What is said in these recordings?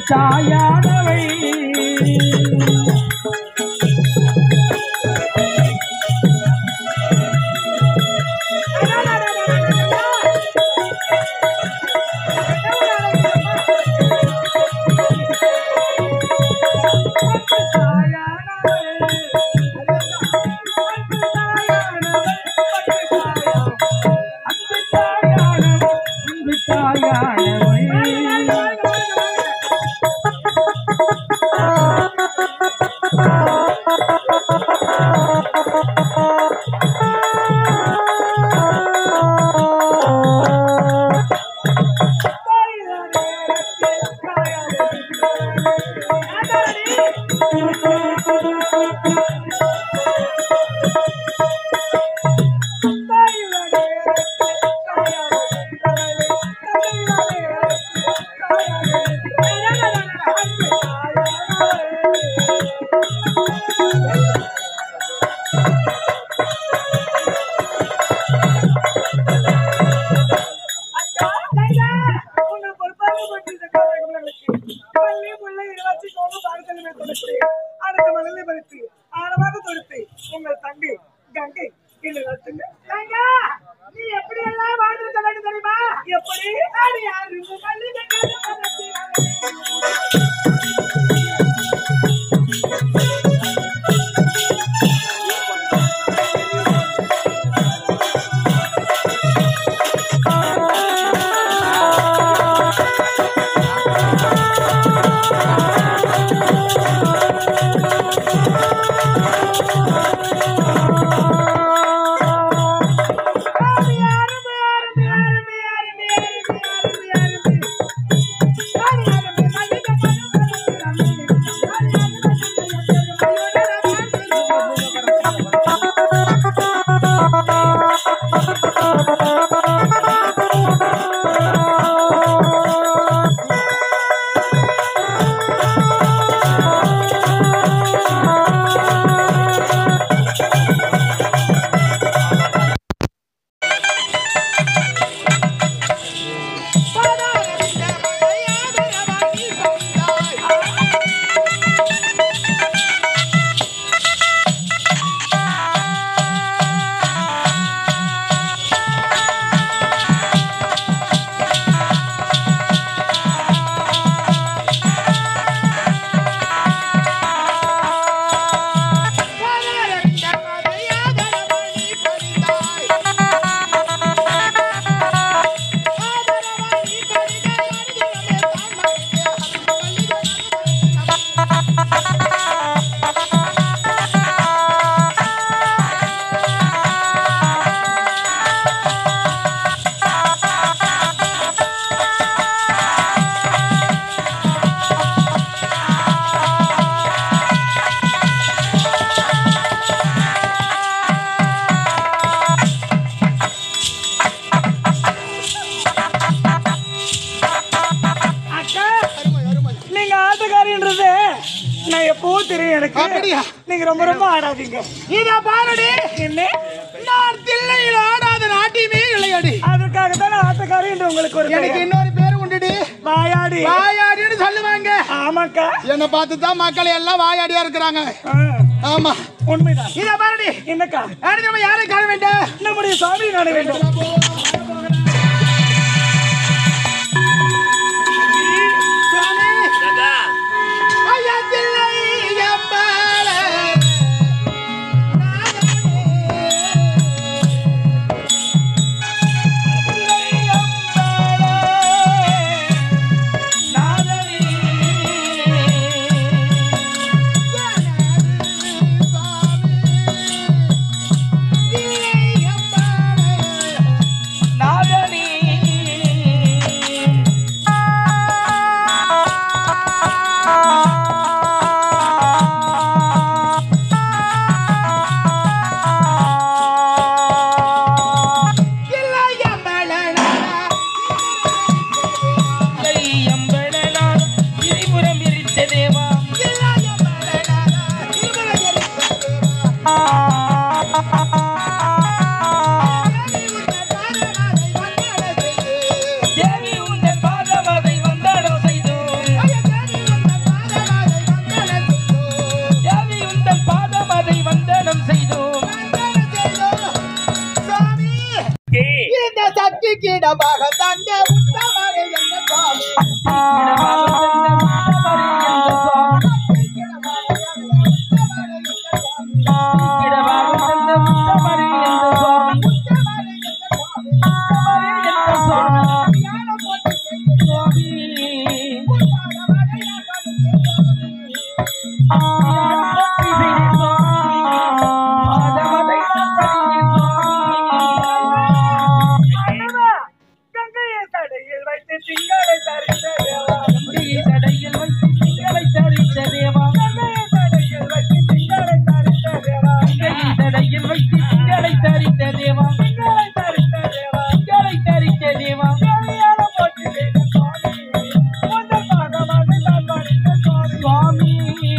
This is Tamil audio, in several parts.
தாயானவை உங்கள் தங்கை கங்கை என்று நடத்துங்க கங்கா, நீ எப்படி எல்லாம் வாழ்ந்திருக்க வேண்டும் தெரியுமா எப்படி அது யார் இந்த கல்வி அக்கா நீங்க ஆட்டக்காரின்றது நான் எப்பவும் தெரியும் எனக்கு அப்படியா? நீங்க ரொம்ப ரொம்ப ஆடாதீங்க இத பாருடி என்ன நான் தில்லையில் ஆடாத நாட்டியமே இல்லையடி அதுக்காக தான் நான் ஆட்டக்காரி என்று உங்களுக்கு ஒரு எனக்கு பெயர். இன்னொரு பேர் உண்டுடி வாயாடி வாயாடின்னு சொல்லுவாங்க ஆமாக்கா என்னை பார்த்து தான் மக்கள் எல்லாம் வாயாடியா இருக்கிறாங்க ஆ, ஆமா உண்மைதான் இத பாருடி என்னக்கா அடுத்து நம்ம யாரை காண வேண்டும் நம்முடைய சாமி காண வேண்டும் சுவாமி ஐயா தில்லை எம்பாளே. சுவாமி, தில்லை எம்பாளே. இடமாக தந்த உத்தமரை என்ற சுவாமி அண்ணா, கங்கையை தடையில் வைத்து திங்களை தரித்த தேவா. கங்கையை தடையில் வைத்து திங்களை தரித்த தேவா. திங்களை தரித்த தேவா. கலியால போற்றி செய்த சுவாமி. முதல் பாகமாக நான் படித்த சுவாமி.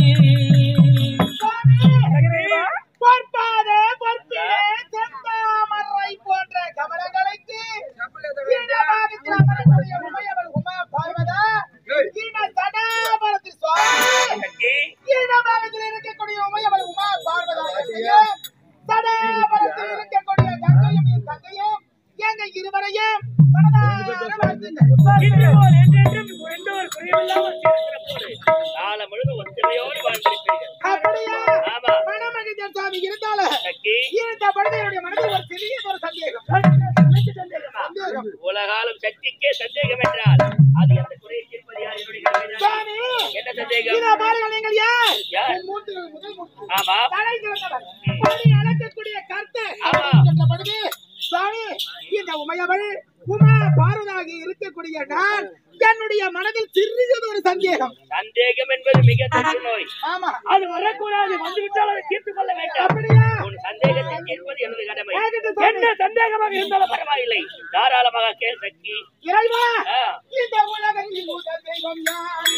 சுவாமி, பொற்பாதே பொற்பிலே செந்தாமரை போன்ற கமலங்களுக்கு ஈனபாகத்தில் அமரக்கூடிய உமையவள் உமா பார்வதா ஈன சடாபரத்து சுவாமி ஈனபாகத்தில் இருக்கக்கூடிய உமையவள் உமா பார்வதா என்னையும் சடாபரத்தில் இருக்கக்கூடிய கங்கையும் என் தங்கையும் எங்க இருவரையும் மனதார வாழ்த்துங்கள் இன்றோர் என்றென்றும் எந்த ஒரு குறைவில்லாமல் இருக்கிற போது காலம் முழுவதும் ஒத்துமையோடு வாழ்ந்திருப்பீர்கள் அப்படியா ஆமா. மனமகிழ்ந்த சுவாமி இருந்தாலும் சக்தி இந்த படுதையுடைய மனதில் ஒரு சிறிய ஒரு சந்தேகம் சந்தேகமா சந்தேகம் உலகாலும் சக்திக்கே சந்தேகம் என்றால் அது அந்த குறையை தீர்ப்பது யார் என்னுடைய கடமைதான். சுவாமி என்ன சந்தேகம் இதோ பாருங்கள் நீங்கள் யார் யார்? என் மூன்றில் முதல் மூன்று. ஆமா தலை சிறந்தவர். பணி அளக்கக்கூடிய கர்த்தர். ஆமா. என்ற பொழுது, சுவாமி இந்த உமையவள் உமா பார்வதாக இருக்கக்கூடிய நான் என்னுடைய மனதில் சிறியது ஒரு சந்தேகம் சந்தேகம் என்பது மிக தொற்று நோய் ஆமா அது வரக்கூடாது வந்துவிட்டால் அதை தீர்த்து கொள்ள வேண்டும் அப்படியா உன் சந்தேகத்தை தீர்ப்பது எனது கடமை ஆகட்டும் சுவாமி. என்ன சந்தேகமாக இருந்தாலும் பரவாயில்லை தாராளமாக கேள் சக்தி இறைவா ஆ. இந்த உலகத்தில் முதல் தெய்வம் யார்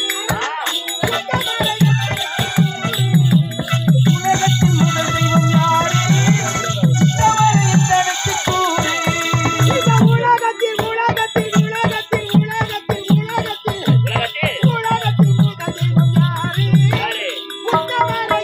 உலகத்தில் முதல் தெய்வம் யாரு அவரை தடுத்து கூறு இந்த உலகத்தில் உலகத்தில் உலகத்தில் உலகத்தில் உலகத்தில் உலகத்தில் உலகத்தில் முதல் தெய்வம் யாரு யாரு உத்தமரை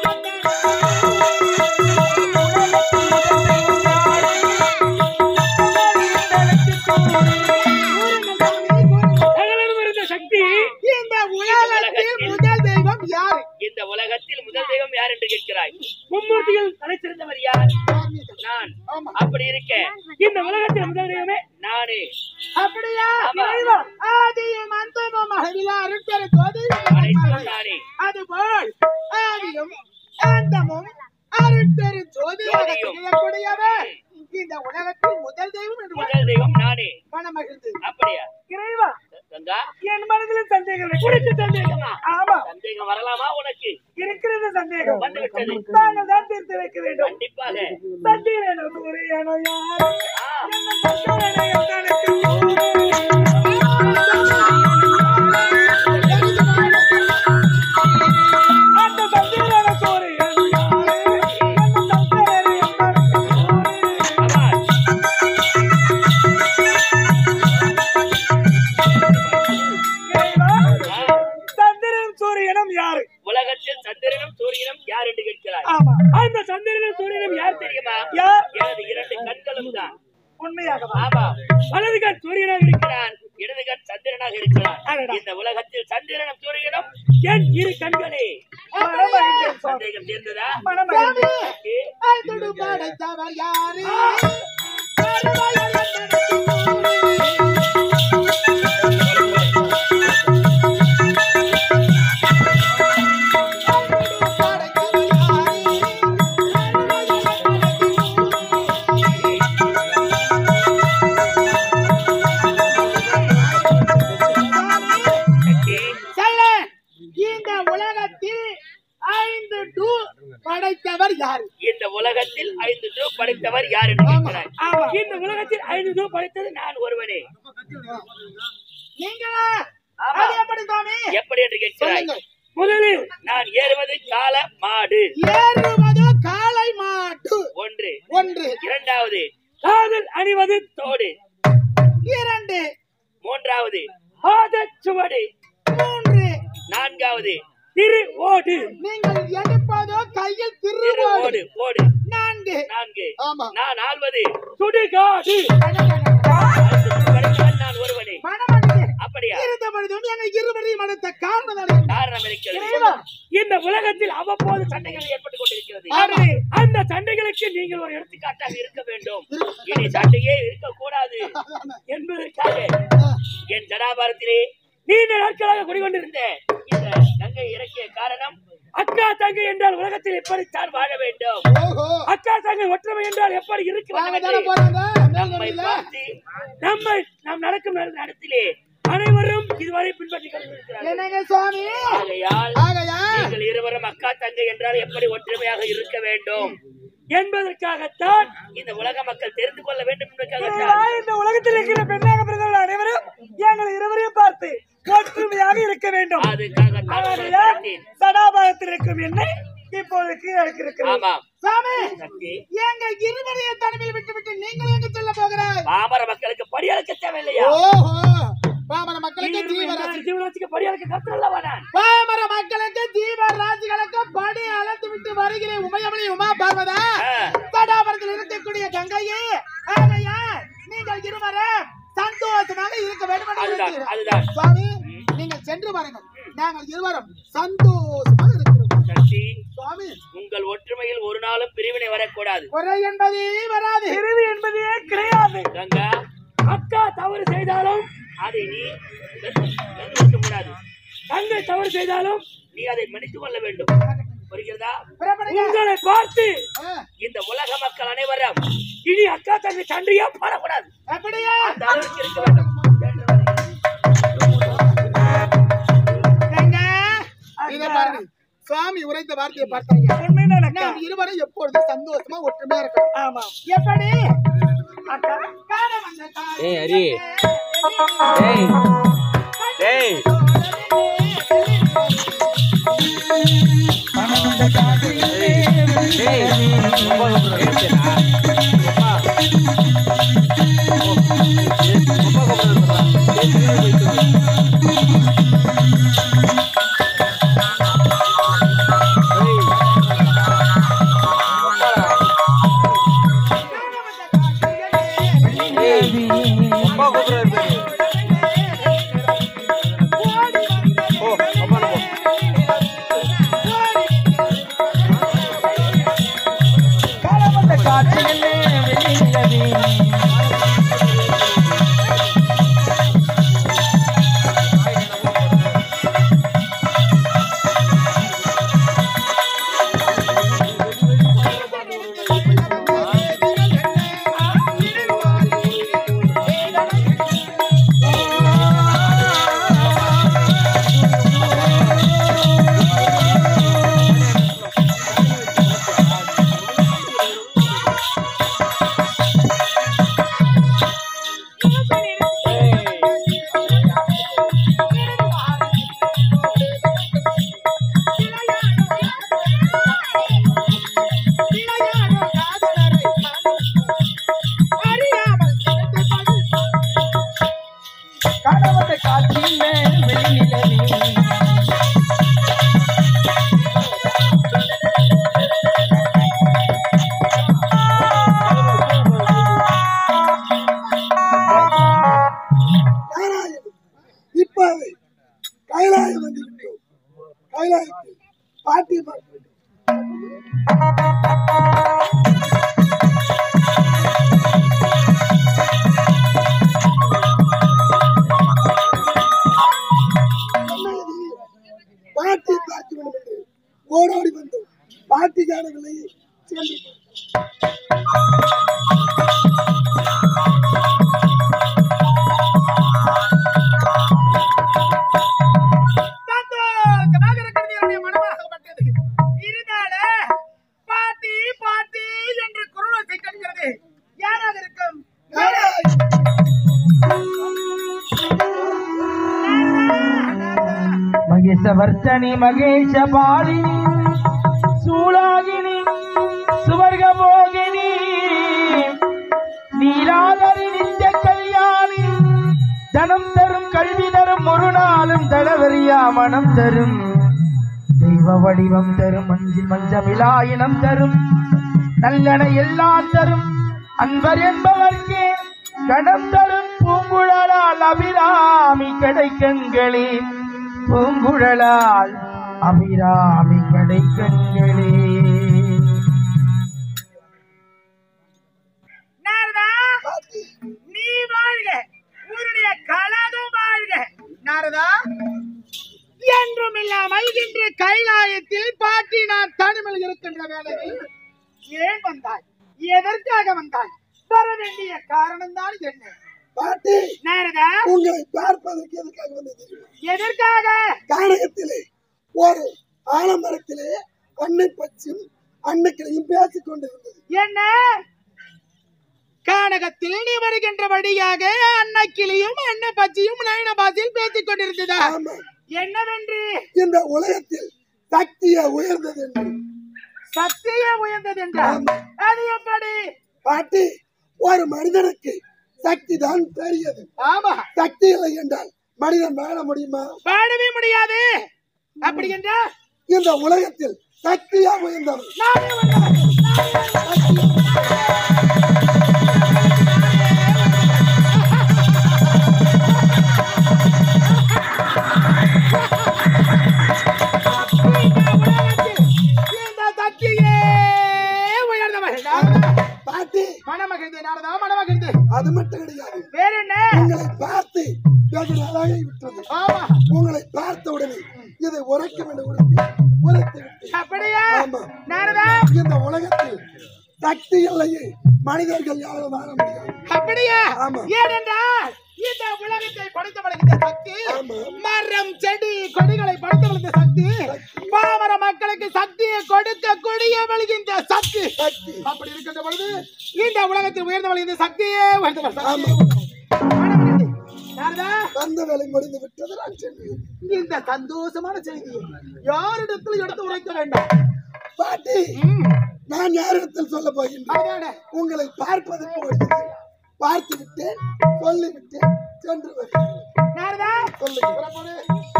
சகலரும் இருந்த சக்தி இந்த உலகத்தில் முதல் தெய்வம் யாரு இந்த உலகத்தில் முதல் தெய்வம் யார் என்று கேட்கிறாய் மும்மூர்த்திகள் தலைச்சிறந்தவர் யார் நான் ஆமா. அப்படி இருக்க இந்த உலகத்தில் முதல் தெய்வமே நானே அப்படியா ஆமா. இறைவா, ஆதியும் அந்தமும் அழிவிலா அருட்பெரு அனைத்தும் ஜோதியும் நானே அதுபோல் ஆதியும் அந்தமும் அருட்பெரு ஜோதியாக ஜோதியும். திகழக்கூடியவர் இந்த உலகத்தில் முதல் தெய்வம் என்று முதல் தெய்வம் நானே மனமகிழ்ந்து அப்படியா இறைவா கங்கா என் மனதிலும் சந்தேகம் இல்லை. உனக்கு சந்தேகமா ஆமா சந்தேகம் வரலாமா உனக்கு இருக்கிறது சந்தேகம் வந்து விட்டது. தாங்கள் தான் தீர்த்து வைக்க வேண்டும் கண்டிப்பாக சந்தேகம் ஒரு யானோ யாரு ஆ, என்ன சந்தேகம் எனக்கு அந்த சந்தேக சோறு யானோ யாரு என்ன சந்தேகம் எனக்கு ஆமா. இறைவா, சந்திரன் சூரியனும் யாரு உலகத்தில் சந்திரனும் சூரியனும் யார் என்று கேட்கிறாய் ஆமா அந்த சந்திரனும் சூரியனும் யார் தெரியுமா தெரியுமா யார் எனது இரண்டு கண்களும் தான் உண்மையாகவா ஆமா வலது கண் சூரியனாக இருக்கிறார் இருக்கிறான் இடது கண் சந்திரனாக இருக்கிறான் அடடா. இந்த உலகத்தில் சந்திரனும் சூரியனும் என் இரு கண்களே மனமகிழ்ந்தேன் சுவாமி. சந்தேகம் தீர்ந்ததா மனமகிழ்ந்தேன். ஏ, அல்துடு படைத்தவர் யாரு சக்தி, சைலன் இந்த உலகத்தில் ஐந்து டூ படைத்தவர் யாரு இந்த உலகத்தில் ஐந்து ரூ படைத்தவர் யார் என்று கேட்கிறாய் ஆமா. இந்த உலகத்தில் ஐந்து ரூபாய் படைத்தது நான் ஒருவனே நீங்களா ஆமா. அது எப்படி சுவாமி எப்படி என்று கேட்கிறாய் சொல்லுங்க முதலில் நான் ஏறுவது கால மாடு ஏறுவது காளை மாட்டு ஒன்று ஒன்று இரண்டாவது காதல் அணிவது தோடு இரண்டு மூன்றாவது பாதச்சுவடு மூன்று நான்காவது திரு ஓடு நீங்கள் எடுப்பதோ கையில் திரு திருவோடு ஓடு ஓடு நான்கு நான்கு ஆமா நான் ஆள்வது சுடுகாடு ஐந்து ரூ படைத்தவர் இல்லையா இருந்த பொழுதும் எங்கள் இருவரையும் அடைத்த காரணம் தானே காரணம் இருக்கிறது இறைவா, இந்த உலகத்தில் அவ்வப்போது சண்டைகள் ஏற்பட்டுக் கொண்டிருக்கிறது ஆகவே அந்த சண்டைகளுக்கு நீங்கள் ஒரு எடுத்துக்காட்டாக இருக்க வேண்டும் இனி சண்டையே இருக்கக்கூடாது என்பதற்காக என் ஜனாபாரத்திலே நீண்ட நாட்களாக குடிகொண்டிருந்தேன் இந்த கங்கை இறக்கிய காரணம் அக்கா தங்கை என்றால் உலகத்தில் எப்படித்தான் வாழ வேண்டும் ஓஹோ அக்கா தங்கை ஒற்றுமை என்றால் எப்படி இருக்க வாங்க வேண்டும் தானே என்று போறாங்க நம்மை மேல்வழியில. பார்த்து நம்மை நாம் நடக்கும் நடத்திலே அனைவரும் இதுவரை பின்பற்றிக் கொண்டிருக்கிறார்கள் என்னங்க சுவாமி ஆகையால் ஆகையா நீங்கள் இருவரும் அக்கா தங்கை என்றால் எப்படி ஒற்றுமையாக இருக்க வேண்டும் என்பதற்காகத்தான் இந்த உலக மக்கள் தெரிந்து கொள்ள வேண்டும் என்பதற்காகத்தான் இந்த உலகத்தில் இருக்கிற பெண்ணாக பிறந்தவர்கள் அனைவரும் எங்கள் இருவரையும் பார்த்து ஒற்றுமையாக இருக்க வேண்டும் அதுக்காகத்தான் உங்களை ஆகையால் பார்த்தேன். சடாபாகத்தில் இருக்கும் என்னை இப்போது கீழே இருக்கிறது ஆமாம் சுவாமி சக்தி எங்கள் இருவரையும் தனிமையில் விட்டு விட்டு நீங்கள் எங்க செல்ல போகிறாய் பாமர மக்களுக்கு படியளக்க தேவையில்லையா ஓஹோ பாமர மக்களுக்கு ஜீவராசி ஜீவராசிக்கு படியாளுக்கு கத்துறல்லவா நான் பாமர மக்களுக்கு ஜீவராசிகளுக்கு படி அளந்து விட்டு வருகிறேன் உமையமணி உமா பார்வதா ஆ. தடாபரத்தில் இருக்கக்கூடிய கங்கையே ஆகையா நீங்கள் இருவரும் சந்தோஷமாக இருக்க வேண்டும் என்று அதுதான் விரும்புகிறேன். அதுதான் சுவாமி நீங்கள் சென்று வாருங்கள் நாங்கள் இருவரும் சந்தோஷமாக இருக்கிறோம் சக்தி சுவாமி உங்கள் ஒற்றுமையில் ஒரு நாளும் பிரிவினை வரக்கூடாது குறை என்பதே வராது பிரிவு என்பதே கிடையாது கங்கா அக்கா தவறு செய்தாலும் அதை நீ வெறுக்க கூடாது தங்கை தவறு செய்தாலும் நீ அதை மன்னித்துக் கொள்ள வேண்டும் புரிகிறதா புறப்படுங்க. உங்களை பார்த்து ஆ, இந்த உலக மக்கள் அனைவரும் இனி அக்கா தங்கை சண்டையா போடக்கூடாது அப்படியா அந்த அளவுக்கு இருக்க வேண்டும் கங்கா, இதை பாருங்க சுவாமி உரைத்த வார்த்தையை பார்த்தாங்க உண்மைதான் அக்கா நாம் இருவரும் எப்பொழுதும் சந்தோஷமா ஒற்றுமையா இருக்கணும் ஆமா எப்படி அக்கா காண வந்த காலம் ஏய் ஹரி ஏய் ஏய் ஏய் ரொம்ப கூப்பிடுறா அப்பா அப்பா கூப்பிடுறா ஏய் அப்பா கூப்பிடுறாரு ஓ அப்பா போ இப்போது கைலாயம் வந்து விட்டோம் கைலாயத்தில் பாட்டி பார்த்து பாட்டி பார்க்க வேண்டும் என்று ஓடோடி வந்தோம் பாட்டி காணவில்லை சென்று சந்தோஷமாக இருக்கிறது என்னுடைய மனமாகப்பட்டது இருந்தாலும் பாட்டி பாட்டி என்று குரல் கேட்கிறது யாராக இருக்கும் மகேசவர்த்தனி மகேஷ பாலினி சூலாகினி சுவர்கமோகினி நீலாதரி நித்திய கல்யாணி தனம் தரும் கல்வி தரும் ஒரு நாளும் தளவரியா மனம் தரும் தெய்வ வடிவம் தரும் மஞ்சில் மஞ்சமிலாயினம் தரும் நல்லன எல்லாம் தரும் அன்பர் என்பவர்க்கே கடம் தரும் பூங்குழலால் அபிராமி கிடைக்கங்களே பூங்குழலால் அபிராமி கிடைக்கங்களே நாரதா நீ வாழ்க ஊருடைய கழகம் வாழ்க நாரதா என்றும் இல்லாமல் இன்று கைலாயத்தில் பாட்டி நான் தனிமையில் இருக்கின்ற வேளையில் ஏன் வந்தாய் எதற்காக வந்தாய் வர வேண்டிய காரணம் தான் என்ன பாட்டி நாரதா உங்களை பார்ப்பதற்கு எதுக்காக வந்தது தெரியுமா? எதற்காக கானகத்திலே ஒரு ஆலமரத்திலே அன்னை பச்சும் அன்னைக்கிளையும் பேசிக் கொண்டிருந்தது என்ன கானகத்தில் நீ வருகின்ற வழியாக அன்னக்கிளியும் அன்ன பச்சியும் நயன பாசியில் பேசிக் கொண்டிருந்ததா ஆமா என்னவென்று இந்த உலகத்தில் சக்திய உயர்ந்தது என்று சத்திய உயர்ந்தது என்றால் அது எப்படி பாட்டி ஒரு மனிதனுக்கு சக்தி தான் பெரியது ஆமா சக்தி இல்லை என்றால் மனிதன் வாழ முடியுமா வாழவே முடியாது அப்படி என்றால் இந்த உலகத்தில் சக்தியா உயர்ந்தவன் நானே வந்தவன். இந்த சக்தியே உயர்ந்தவன் நாரதா. பாட்டி மணமகிழ்ந்து நாரதா மணமகிழ்ந்து அது மட்டும் கிடையாது வேற என்ன உங்களை பார்த்து வெகு நாளாகி விட்டது ஆமா உங்களை பார்த்த உடனே இதை உரைக்கும் என்று உரைத்து உரைத்து விட்டேன் அப்படியா ஆமா. நாரதா இந்த உலகத்தில் சக்தி இல்லையே மனிதர்கள் யாரும் வாழ முடியாது அப்படியா ஆமா. ஏனென்றால் இந்த உலகத்தை படைத்தவள் இந்த சக்தி ஆமா. மரம் செடி கொடிகளை படைத்தவள் இந்த சக்தி பாமர மக்களுக்கு சக்தியை கொடுக்கக்கூடியவள் இந்த சக்தி சக்தி அப்படி இருக்கின்ற பொழுது இந்த உலகத்தில் உயர்ந்தவள் இந்த சக்தியே உயர்ந்தவள் ஆமா. சக்தி நாரதா, வந்த வேலை முடிந்து விட்டது நான் சென்றேன் இந்த சந்தோஷமான செய்தி யாரிடத்தில் எடுத்து உரைக்க வேண்டாம் பாட்டி நான் யாரிடத்தில் சொல்ல போகின்றேன் அதானே உங்களை பார்ப்பதற்கு வருகிறேன் பார்த்து விட்டேன் சொல்லிவிட்டேன் சென்று வருகிறேன் நாரதா சொல்லுங்க புறப்படு.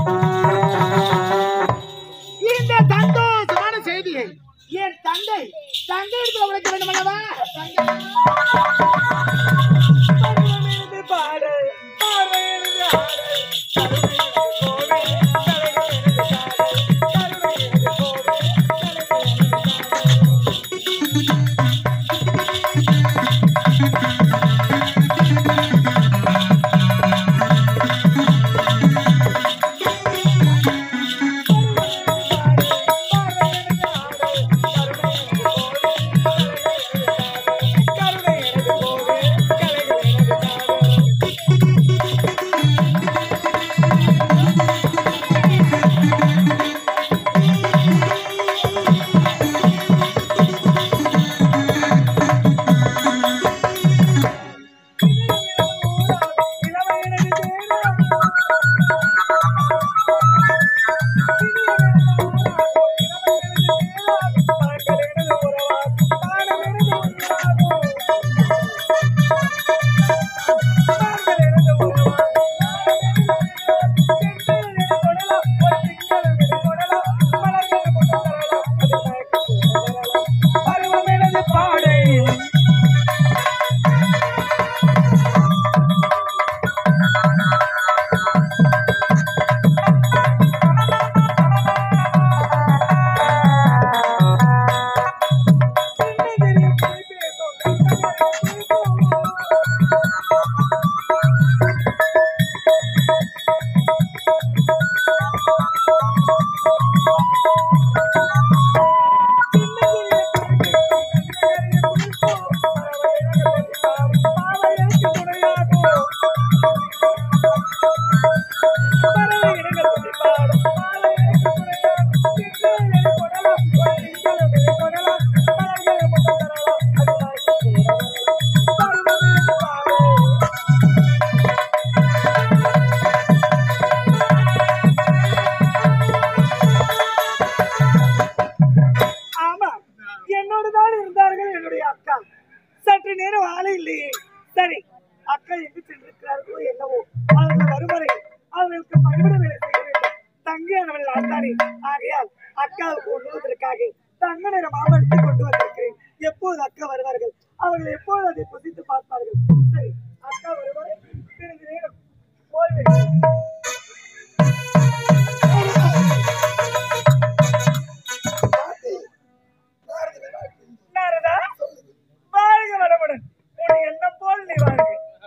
இந்த சந்தோஷமான செய்தியை என் தந்தை தந்தை இடத்துல உழைக்க வேண்டும் அல்லவா பருவமிருந்து பாடு, பார்வையிருந்து ஆடு, கருணையிருந்து கோவே, கருணையிருந்து காடு, கருணையிருந்து கோவே, கருணையிருந்து காடு. ஆமா என்னோடு தான் இருந்தார்கள் என்னுடைய அக்கா சற்று நேரம் ஆளே இல்லையே சரி அக்கா எங்கு சென்றிருக்கிறார்களோ என்னவோ அவர்கள் வருவரை அவர்களுக்கு பணிவிட வேலை செய்ய வேண்டும் தங்கியானவர்கள் ஆத்தானே ஆகையால் அக்காவுக்கு உண்ணுவதற்காக தங்க நிற மாம்பழத்தை கொண்டு வந்திருக்கிறேன் எப்போது அக்கா வருவார்கள் அவர்கள் எப்போது அதை புசித்து பார்ப்பார்கள் சரி அக்கா வருவாரை போய்விடு நாரதா வாழ்க வளமுடன் உன் எண்ணம் போல் நீ வாழ்க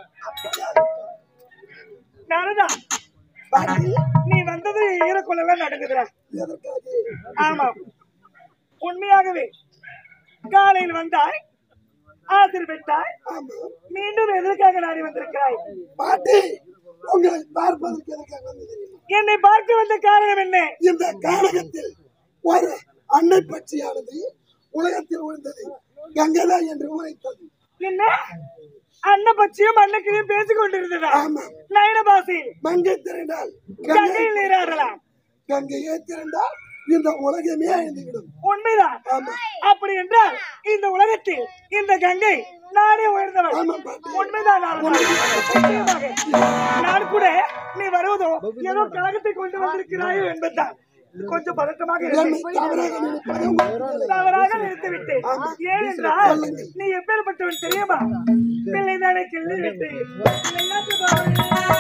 நாரதா நீ வந்தது ஈரக்குள்ளெல்லாம் நடக்குதுடா ஆமா உண்மையாகவே காலையில் வந்தாய் ஆசிர்வித்தாய் மீண்டும் எதற்காக நாடி வந்திருக்கிறாய் பாட்டி உங்களை பார்ப்பதற்கு எதற்காக வந்தது என்னை பார்க்க வந்த காரணம் என்ன இந்த காலகத்தில் ஒரு அன்னை பட்சியானது உலகத்தில் விழுந்தது கங்கதா என்று உரைத்தது என்ன அன்ன பட்சியும் அன்னக்கிரியும் பேசிக் கொண்டிருந்ததா ஆமா. நயனபாசி மங்கை திரண்டால் கங்கை கங்கையில் நீராடலாம் கங்கையே திரண்டால் இந்த உலகமே அழிந்துவிடும் உண்மைதான் ஆமா அப்படி என்றால் இந்த உலகத்தில் இந்த கங்கை நானே உயர்ந்தவள் ஆமா, பாட்டி. உண்மைதான் நாரதா. நிச்சயமாக. நான் கூட நீ வருவதோ ஏதோ கழகத்தை கொண்டு வந்திருக்கிறாயோ என்பதுதான் கொஞ்சம் பதட்டமாக என்னை இருக்கு தவறாக நினைப்பது உங்களுக்கு தவறாக நிறுத்திவிட்டேன் ஏன் என்றால் நீ எப்பேற்பட்டவன் தெரியுமா பிள்ளை தானே கிள்ளி விட்டு பிள்ளையாட்டு பாவனை.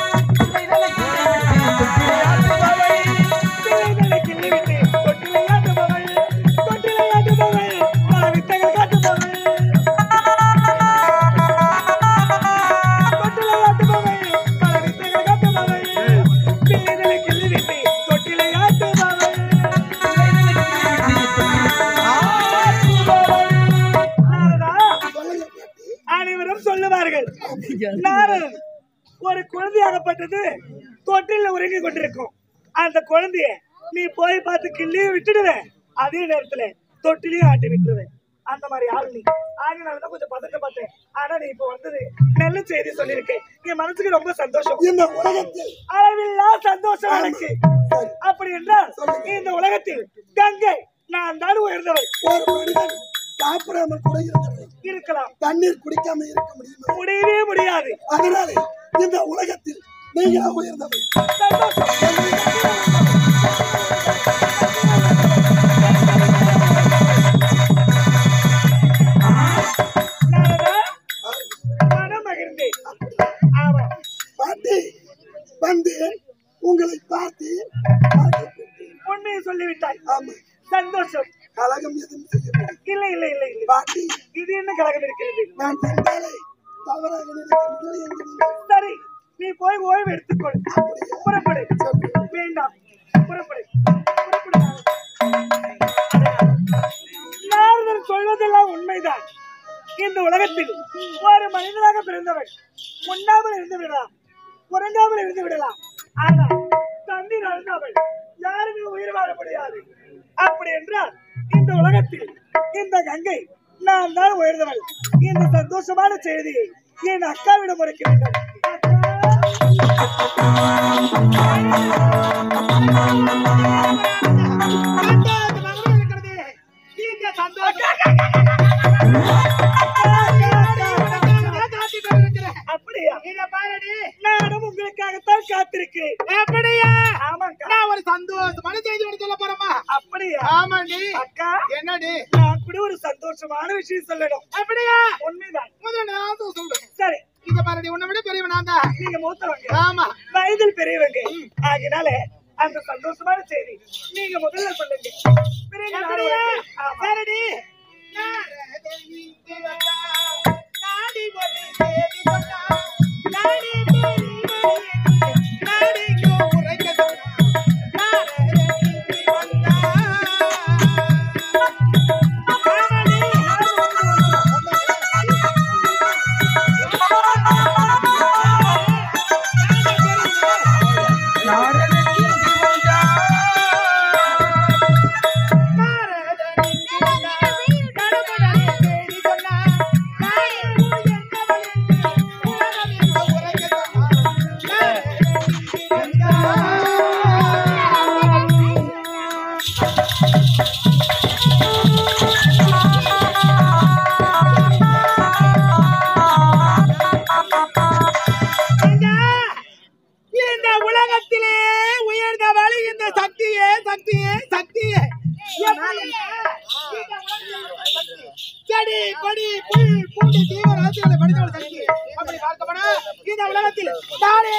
பிள்ளை தானே கிள்ளி விட்டு தொட்டிலையாட்டு பாவனை. தொட்டிலையாட்டு பாவனை. பல வித்தைகள் காட்டு பாவனை. தொட்டிலையாட்டு பாவனை. பல வித்தைகள் காட்டு பாவனை. பிள்ளை தானே கிள்ளி விட்டு தொட்டிலையாட்டு பாவனை. நாரதா, அனைவரும் சொல்லுவார்கள் நாரதன் ஒரு குழந்தையாகப்பட்டது தொட்டில உறங்கி கொண்டிருக்கும் அந்த குழந்தைய நீ போய் பார்த்து கிள்ளி விட்டுடுவேன் அதே நேரத்துல தொட்டிலையும் ஆட்டி விட்டுருவேன் அந்த மாதிரி ஆள் நீ ஆகினாலதான் கொஞ்சம் பதட்டப்பட்டேன் ஆனா நீ இப்ப வந்தது நல்ல செய்தி சொல்லியிருக்கேன் என் மனசுக்கு ரொம்ப சந்தோஷம் இந்த உலகத்தில் அளவில்லா சந்தோஷம் எனக்கு அப்படி என்றால் இந்த உலகத்தில் கங்கை நான் தான் உயர்ந்தவள் ஒரு மனிதன் சாப்பிடாமல் கூட இருக்கிறது இருக்கலாம் தண்ணீர் குடிக்காம இருக்க முடியுமா முடியவே முடியாது அதனாலே இந்த உலகத்தில் நீங்க உயர்ந்தவை சந்தோஷம் நாரதா, மனம் மகிழ்ந்தேன். ஆமா, பாட்டி வந்து உங்களை பார்த்து ஆசைப்பட்டேன். உண்மையை சொல்லிவிட்டாய் ஆமா சந்தோஷம் கலகம் எதுவும் செய்யவில்லை இல்லை இல்லை இல்லை இல்லை பாட்டி இது என்ன கழகம் இருக்கிறது நான் சென்றாலே தவறாக நினைக்கிறீர்கள் என்று நீங்கள் சரி நீ போய் ஓய்வு எடுத்துக்கொள் புறப்படு வேண்டாம் புறப்படு புறப்படு நாரதன் சொல்வதெல்லாம் உண்மைதான் இந்த உலகத்தில் ஒரு மனிதனாக பிறந்தவன் உண்ணாமல் இருந்து விடலாம் உறங்காமல் இருந்து விடலாம் ஆனால் தண்ணீர் அழுந்தாமல் யாருமே உயிர் வாழ முடியாது அப்படி என்றால் இந்த உலகத்தில் இந்த கங்கை நான் தான் உயர்ந்தவள் இந்த சந்தோஷமான செய்தியை என் அக்காவிடம் உரைக்க வேண்டும் அக்கா! அப்படியா நானும் உங்களுக்காகத்தான் காத்திருக்கிறேன் அப்படியா ஆமாக்கா நான் ஒரு சந்தோஷமான செய்தி ஒன்று சொல்ல போறேமா அப்படியா ஆமாண்டி அக்கா என்னடி நான் கூட ஒரு சந்தோஷமான விஷயம் சொல்லணும் அப்படியா உண்மைதான் முதல்ல நான் தான் சொல்றேன் சரி இங்க பாருடி உன்னை விட பெரியவன் நான் தான் நீங்க மூத்தவங்க ஆமா வயதில் பெரியவங்க ஆகினால அந்த சந்தோஷமான செய்தி நீங்க முதல்ல சொல்லுங்க பிறகு நான் அப்படியா? உனக்கு- ஆமா. சரிடி நாடி ஒரு செய்தி சொன்னா நாடி நாடிக்கு உரைக்க சொன்னா நாடி வந்தா இந்த உலகத்திலே உயர்ந்தவள் இந்த சக்தியே சக்தியே சக்தியே செடி கொடி புல் பூண்டு தீவிர ராசிகளை படித்தவள் சக்தி அப்படி பார்க்கப்பட இந்த இந்த உலகத்தில் நானே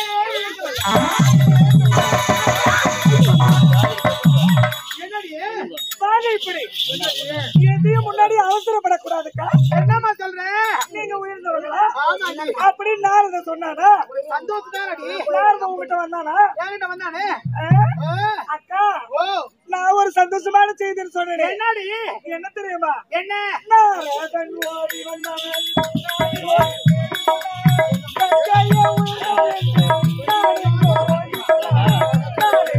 என்னடி வாங்க இப்படி எதையும் முன்னாடி அவசரப்படக்கூடாதுக்கா என்னம்மா சொல்ற நீங்க உயர்ந்தவர்களா ஆமா அண்ணி. அப்படி நாரத சொன்னானா ஒரு சந்தோஷம் தானடி நாரத உங்ககிட்ட வந்தானா என்கிட்ட வந்தானே ஆ? ஆ, அக்கா ஓ நான் ஒரு சந்தோஷமான செய்தின்னு சொன்னேன் என்னடி என்ன தெரியுமா என்ன நாரதன் ஓடி வந்தான் நாடி ஓடி கங்கையை உயர்ந்தவன் நாடி ஓடி வந்தான். நாடி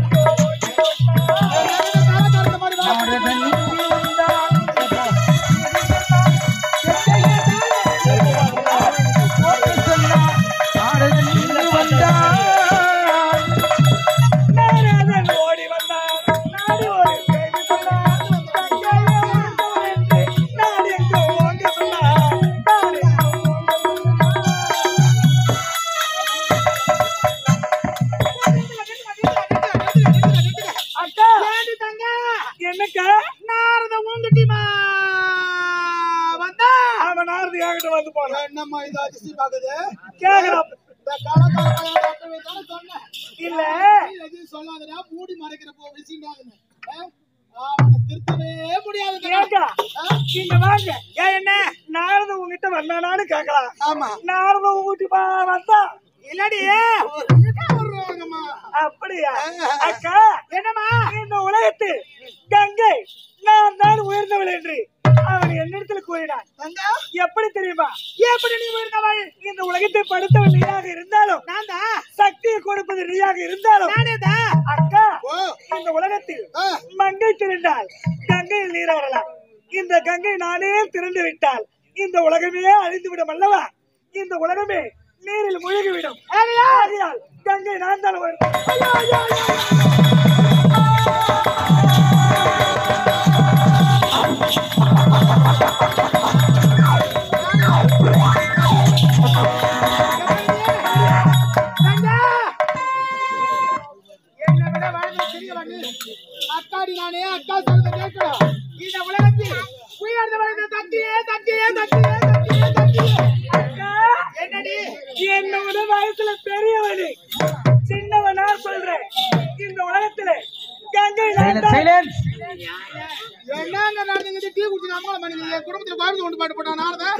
நாரதன் இங்கு வந்தான். ஓடி சொன்னான். நாரதன் இங்கு வந்தான். நாரதன் ஓடி வந்தான் நாடி ஓடி செய்தி சொன்னான் கங்கையை உயர்ந்தவன் நாடி எங்கு ஓடி சொன்னான் நாடி எங்கு ஓடி அக்கா ஏண்டி தங்க என்னக்கா நாரத உங்கட்டிமா வந்தா அவன் நாரதி என்கிட்ட வந்து போனான் என்னம்மா இது அதிசயம் பாக்குது கேக்குறான் இந்த கலக்கார பையன் டாக்டர் தானே சொன்னேன் இல்ல நீ எதுவும் சொல்லாதடா மூடி மறைக்கிற போ விஷயம் அவனை திருத்தவே முடியாது ஏக்கா இங்க வாங்க ஏன் என்ன நாரத உங்ககிட்ட வந்தானான்னு கேக்கலாம் ஆமா நாரத உங்ககிட்ட வந்தா இல்லடி ஒரு இதா வருவாங்கம்மா அப்படியா அக்கா என்னம்மா இந்த உலகத்தில் கங்கை நான் தான் உயர்ந்தவள் என்று அவன் என்னிடத்துல கூறினான் தங்க எப்படி தெரியுமா எப்படி நீ உயர்ந்தவள் இந்த உலகத்தை படுத்தவள் நீயாக இருந்தாலும் நான் தான் சக்தியை கொடுப்பது நீயாக இருந்தாலும் நானே தான் அக்கா ஓ இந்த உலகத்தில் ஆ. மங்கை திரண்டால் கங்கையில் நீராடலாம் இந்த கங்கை நானே திரண்டு விட்டால் இந்த உலகமே அழிந்து விடும் அல்லவா இந்த உலகமே நீரில் முழுகிவிடும் ஆகையால் கங்கை நான் தான் உயர்ந்தவள். ஐயோ, ஐயோ, ஐயோ. தங்க என்னை விட வாழ்ந்த பெரியவன் நீ. அக்காடி நானே அக்கா சொல்றத கேட்கணும் இந்த உலகத்தில் உயர்ந்தவள் இந்த தட்டியே தட்டியே தட்டியே தட்டியே தட்டியே அக்கா, என்னடி என்னோட வயசுல பெரியவனு சின்னவனா சொல்றேன் இந்த உலகத்துல கங்கை நான் Silence, தான் silence. என்னங்க நடந்துங்க டீ குடிச்சு அம்மா பண்ணி என் குடும்பத்துல கோயம்புத்தூர் கொண்டு பாட்டு போட்டான் நானதான்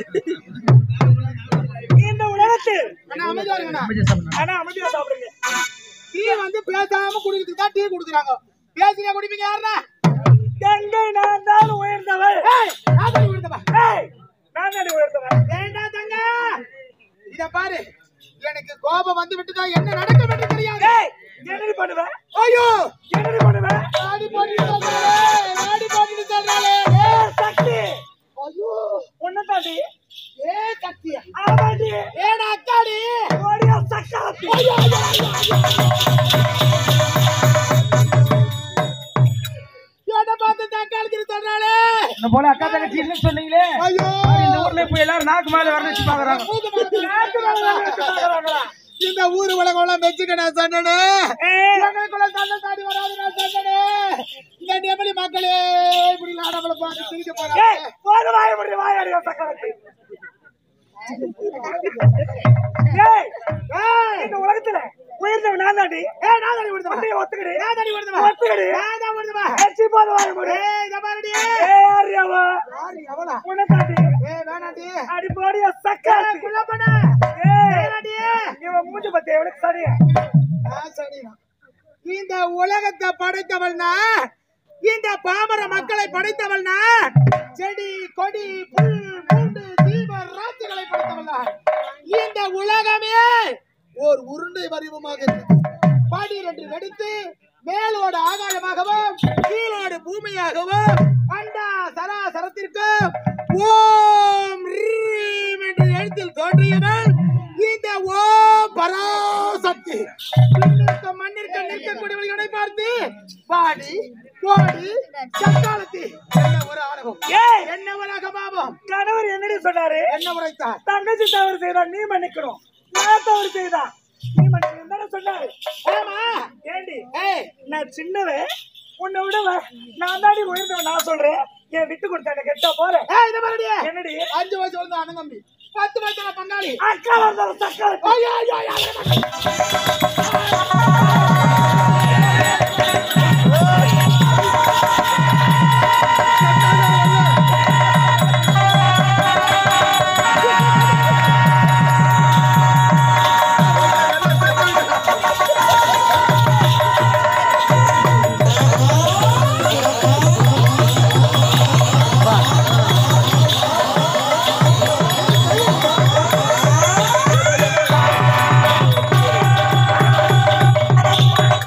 இந்த உலகத்தில் அண்ணா அமைதியா இருங்கண்ணா கொஞ்சம் சாப்பிடுங்க. ஆனா அமைதியா சாப்பிடுங்க டீ வந்து பேசாம குடிக்கிறதுக்கு தான் டீ குடுக்குறாங்க பேசினா குடிப்பீங்க யாருண்ணா கங்கை நான் தான் உயர்ந்தவள் ஏய் நான் தான் விடுதப்பா ஏய், நான் தான் உயர்ந்தவள் வேண்டாம் தங்க இத பாரு எனக்கு கோபம் வந்து விட்டுதா என்ன நடக்கும் என்று தெரியாது ஏய், என்னடி பண்ணுவ ஐயோ என்னடி பண்ணுவ நாடி போட்டுட்டு சொல்றாளே நாடி போட்டுட்டு சொல்றாளே ஏய், சக்தி ஐயோ உன்னை தாண்டி ஏ கத்தியா ஆமாண்டி ஏடா அக்காடி ஓடியா சக்காத்தி என்ன பார்த்து தக்காளி சொல்றாளே இந்த போல அக்கா தங்கச்சி இல்லைன்னு சொன்னீங்களே ஐயோ இந்த ஊர்ல இப்ப எல்லாரும் நாக்கு மேல வர வச்சு பாக்குறாங்க மூக்கு மரத்துல இந்த ஊரு உலகம் எல்லாம் மெச்சுக்க நான் சொன்னனே ஏய், எங்களுக்குள்ள சண்டை சாடி வராது நான் சொன்னனே இந்த எப்படி மக்களே இப்படி நாடகளை பார்த்து சிரிக்க ஏய், போறாங்க போது வாய முடியும் வாயாடியா சக்காத்தி ஏய், ஏய் இந்த உலகத்துல உயர்ந்தவன் நான் தாண்டி ஏய் நான் தாடி விடுதமா அப்படியே ஒத்துக்கிடு நான் தாடி விடுதமா ஒத்துக்கிடு நான் தான் விடுதமா ஏச்சி போது வாய முடியும் ஏய் இந்த பாருடி ஏய் யாரியாவா யாரு எவளா உன்னை தாண்டி ஏய் வேணாடி அடி போடியா சக்காத்தி குள்ள பண்ண ஏய், வேணாடி இவன் மூஞ்சி பத்தி எவனுக்கு சரி ஆ, சரிதான். இந்த உலகத்தை படைத்தவள்னா இந்த பாமர மக்களை படைத்தவள்னா செடி கொடி புல் பூண்டு தீப ராட்சிகளை படைத்தவள்னா இந்த உலகமே ஓர் உருண்டை வடிவமாக இருக்கு பனிரெண்டு வெடித்து மேலோடு ஆகாயமாகவும் கீழோடு பூமியாகவும் அண்டா சராசரத்திற்கு ஓம் ரீம் என்ற எழுத்தில் தோன்றியவள் இந்த ஓம் பராசக்தி விண்ணிற்கு மண்ணிற்கு நிற்கக்கூடியவர்களை பார்த்து பாடி கோடி சக்காலத்தி என்ன ஒரு ஆணவம் ஏய் என்ன ஒரு அகபாவம் கணவர் என்னடி சொன்னாரு என்ன உரைத்தார் தங்கச்சி தவறு செய்தா நீ மன்னிக்கணும் நான் தவறு செய்தா நீ மன்னிக்கணும் தானே சொன்னாரு ஆமா ஏண்டி ஏய் நான் சின்னவன் உன்னை விட வ- நான் தாண்டி உயர்ந்தவன் நான் சொல்றேன் ஏன் விட்டு கொடுத்த எனக்கு எட்டா போறேன் ஏய் இத பாருடி என்னடி அஞ்சு வயசு வந்து அண்ணன் தம்பி பத்து வயசுல பங்காளி அக்கா வந்தாலும் சக்கா ஐயோ ஐயோ ஐயோ